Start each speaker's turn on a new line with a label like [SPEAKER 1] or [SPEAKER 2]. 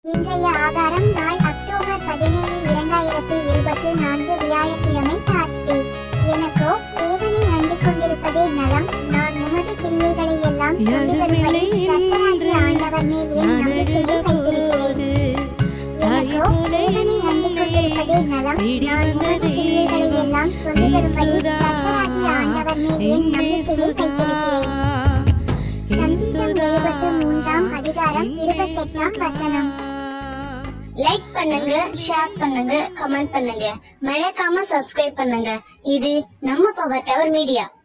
[SPEAKER 1] இன்றைய ஆதாரம் நாள் அக்டோபர் பதினேழு இரண்டாயிரத்தி இருபத்தி நான்கு வியாழக்கிழமை தாட்ஸ்டே எனக்கோ தேவனை அண்டிக் கொண்டிருப்பதே நலம் நான் உமது கிரியைகளை எல்லாம் சொல்லுகிறபடி கர்த்தராகிய ஆண்டவர் மேல் என் நம்பிக்கையை வைத்திருக்கிறேன் எனக்கோ தேவனை அண்டிக் கொண்டிருப்பதே நலம் நான் உமது கிரியைகளை எல்லாம் சொல்லுகிறபடி கர்த்தராகிய ஆண்டவர் மேல் என் நம்பிக்கையை வைத்திருக்கிறேன் சங்கீதம் இருபத்தி மூன்றாம் அதிகாரம் இருபத்தெட்டாம் வசனம்
[SPEAKER 2] லைக் பண்ணுங்க ஷேர் பண்ணுங்க கமெண்ட் பண்ணுங்க மறக்காம சப்ஸ்கிரைப் பண்ணுங்க இது நம்ம பவர் டவர் மீடியா